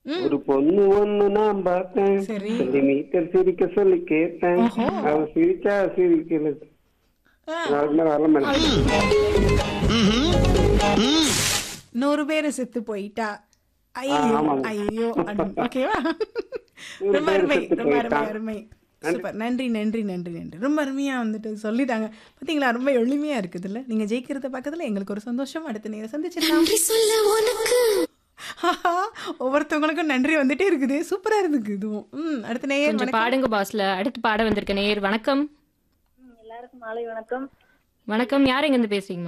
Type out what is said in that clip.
ஒரு பொண்ணு ஒண்ணு நான் பார்த்தேன் சரி. சென்டிமீட்டர் சிரிக்க சொல்லி கேட்டேன் ஓஹோ. அவ சிரிச்சா சிரிக்கல ஆ, அதுக்கு மேல வரல மேடம் நூறு பேர் செத்து போயிட்டா ஐயோ ஆமாங்க. ஐயோ அன்- ஓகேவா நூறு ரொம்ப பேர் அருமை செத்து ரொம்ப அருமை போயிட்டான். அருமை சூப்பர் நன்றி நன்றி நன்றி நன்றி ரொம்ப அருமையா வந்துட்டு சொல்லிட்டாங்க பாத்தீங்களா ரொம்ப எளிமையா இருக்குதுல்ல நீங்க ஜெயிக்கிறத பக்கத்துல எங்களுக்கு ஒரு சந்தோஷம் அடுத்த நேரம் சந்திச்சிடலாம் நன்றி சொல்ல உனக்கு ஆஹா, ஒவ்வொருத்தவங்களுக்கும் நன்றி வந்துட்டே இருக்குது சூப்பரா இருக்குது இதுவும் ம் அடுத்த நேயர் கொஞ்சம் வணக்கம். பாடுங்க பாஸ்ல அடுத்து பாட வந்திருக்க நேயர் வணக்கம் எல்லாருக்கும் மாலை வணக்கம் வணக்கம் யார் எங்க இருந்து பேசுறீங்க